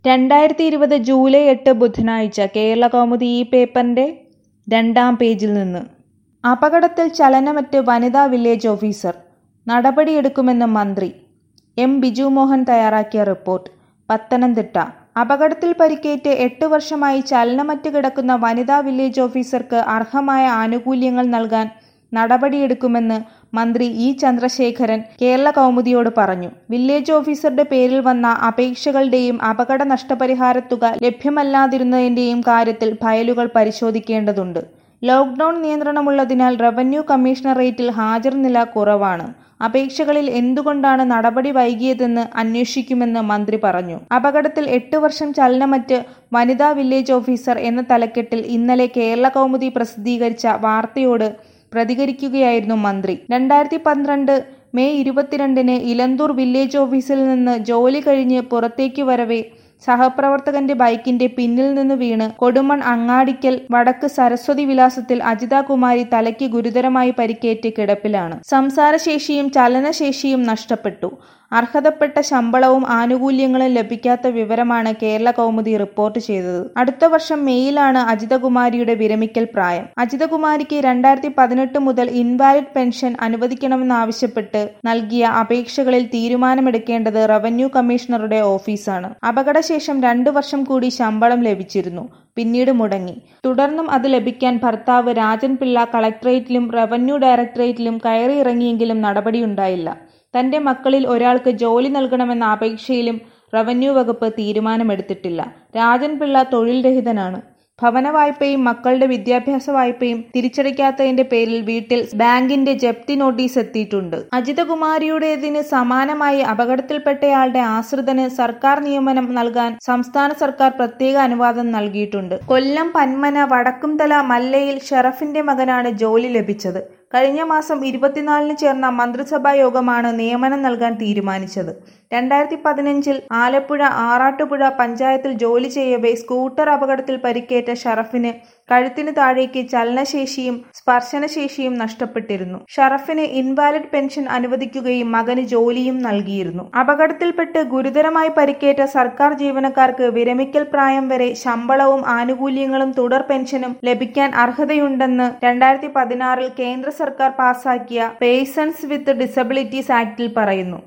രണ്ടായിരത്തി ഇരുപത് ജൂലൈ എട്ട് ബുധനാഴ്ച കേരളകൗമുദി ഈ പേപ്പറിന്റെ രണ്ടാം പേജിൽ നിന്ന് അപകടത്തിൽ ചലനമറ്റ് വനിതാ വില്ലേജ് ഓഫീസർ നടപടിയെടുക്കുമെന്ന് മന്ത്രി എം ബിജു മോഹൻ തയ്യാറാക്കിയ റിപ്പോർട്ട് പത്തനംതിട്ട അപകടത്തിൽ പരിക്കേറ്റ് എട്ട് വർഷമായി ചലനമറ്റ് കിടക്കുന്ന വനിതാ വില്ലേജ് ഓഫീസർക്ക് അർഹമായ ആനുകൂല്യങ്ങൾ നൽകാൻ നടപടിയെടുക്കുമെന്ന് മന്ത്രി ഇ ചന്ദ്രശേഖരൻ കേരള കൗമുദിയോട് പറഞ്ഞു വില്ലേജ് ഓഫീസറുടെ പേരിൽ വന്ന അപേക്ഷകളുടെയും അപകട നഷ്ടപരിഹാരത്തുക ലഭ്യമല്ലാതിരുന്നതിന്റെയും കാര്യത്തിൽ ഫയലുകൾ പരിശോധിക്കേണ്ടതുണ്ട് ലോക്ഡൌൺ നിയന്ത്രണമുള്ളതിനാൽ റവന്യൂ കമ്മീഷണറേറ്റിൽ ഹാജർ നില കുറവാണ് അപേക്ഷകളിൽ എന്തുകൊണ്ടാണ് നടപടി വൈകിയതെന്ന് അന്വേഷിക്കുമെന്ന് മന്ത്രി പറഞ്ഞു അപകടത്തിൽ എട്ട് വർഷം ചലനമറ്റ് വനിതാ വില്ലേജ് ഓഫീസർ എന്ന തലക്കെട്ടിൽ ഇന്നലെ കേരള കൗമുദി പ്രസിദ്ധീകരിച്ച വാർത്തയോട് പ്രതികരിക്കുകയായിരുന്നു മന്ത്രി രണ്ടായിരത്തി പന്ത്രണ്ട് മെയ് ഇരുപത്തിരണ്ടിന് ഇലന്തൂർ വില്ലേജ് ഓഫീസിൽ നിന്ന് ജോലി കഴിഞ്ഞ് പുറത്തേക്ക് വരവെ സഹപ്രവർത്തകന്റെ ബൈക്കിന്റെ പിന്നിൽ നിന്ന് വീണ് കൊടുമൺ അങ്ങാടിക്കൽ വടക്ക് സരസ്വതി വിലാസത്തിൽ അജിത കുമാരി തലയ്ക്ക് ഗുരുതരമായി പരിക്കേറ്റ് കിടപ്പിലാണ് സംസാരശേഷിയും ചലനശേഷിയും നഷ്ടപ്പെട്ടു അർഹതപ്പെട്ട ശമ്പളവും ആനുകൂല്യങ്ങളും ലഭിക്കാത്ത വിവരമാണ് കേരള കൗമുദി റിപ്പോർട്ട് ചെയ്തത് അടുത്ത വർഷം മെയ്യിലാണ് അജിതകുമാരിയുടെ വിരമിക്കൽ പ്രായം അജിതകുമാരിക്ക് രണ്ടായിരത്തി പതിനെട്ട് മുതൽ ഇൻവാലിഡ് പെൻഷൻ അനുവദിക്കണമെന്നാവശ്യപ്പെട്ട് നൽകിയ അപേക്ഷകളിൽ തീരുമാനമെടുക്കേണ്ടത് റവന്യൂ കമ്മീഷണറുടെ ഓഫീസാണ് അപകടശേഷം രണ്ടു വർഷം കൂടി ശമ്പളം ലഭിച്ചിരുന്നു പിന്നീട് മുടങ്ങി തുടർന്നും അത് ലഭിക്കാൻ ഭർത്താവ് രാജൻ പിള്ള കളക്ടറേറ്റിലും റവന്യൂ ഡയറക്ടറേറ്റിലും കയറിയിറങ്ങിയെങ്കിലും നടപടിയുണ്ടായില്ല തന്റെ മക്കളിൽ ഒരാൾക്ക് ജോലി നൽകണമെന്ന അപേക്ഷയിലും റവന്യൂ വകുപ്പ് തീരുമാനമെടുത്തിട്ടില്ല രാജൻ പിള്ള തൊഴിൽ രഹിതനാണ് ഭവന വായ്പയും മക്കളുടെ വിദ്യാഭ്യാസ വായ്പയും തിരിച്ചടയ്ക്കാത്തതിന്റെ പേരിൽ വീട്ടിൽ ബാങ്കിന്റെ ജപ്തി നോട്ടീസ് എത്തിയിട്ടുണ്ട് അജിതകുമാരിയുടേതിന് സമാനമായി അപകടത്തിൽപ്പെട്ടയാളുടെ ആശ്രിതന് സർക്കാർ നിയമനം നൽകാൻ സംസ്ഥാന സർക്കാർ പ്രത്യേക അനുവാദം നൽകിയിട്ടുണ്ട് കൊല്ലം പന്മന വടക്കുംതല മല്ലയിൽ ഷെറഫിന്റെ മകനാണ് ജോലി ലഭിച്ചത് കഴിഞ്ഞ മാസം ഇരുപത്തിനാലിന് ചേർന്ന മന്ത്രിസഭാ യോഗമാണ് നിയമനം നൽകാൻ തീരുമാനിച്ചത് രണ്ടായിരത്തി പതിനഞ്ചിൽ ആലപ്പുഴ ആറാട്ടുപുഴ പഞ്ചായത്തിൽ ജോലി ചെയ്യവേ സ്കൂട്ടർ അപകടത്തിൽ പരിക്കേറ്റ ഷറഫിന് കഴുത്തിന് താഴേക്ക് ചലനശേഷിയും സ്പർശനശേഷിയും നഷ്ടപ്പെട്ടിരുന്നു ഷറഫിന് ഇൻവാലിഡ് പെൻഷൻ അനുവദിക്കുകയും മകന് ജോലിയും നൽകിയിരുന്നു അപകടത്തിൽപ്പെട്ട് ഗുരുതരമായി പരിക്കേറ്റ സർക്കാർ ജീവനക്കാർക്ക് വിരമിക്കൽ പ്രായം വരെ ശമ്പളവും ആനുകൂല്യങ്ങളും തുടർ പെൻഷനും ലഭിക്കാൻ അർഹതയുണ്ടെന്ന് രണ്ടായിരത്തി പതിനാറിൽ കേന്ദ്ര സർക്കാർ പാസാക്കിയ പേഴ്സൺസ് വിത്ത് ഡിസബിലിറ്റീസ് ആക്ടിൽ പറയുന്നു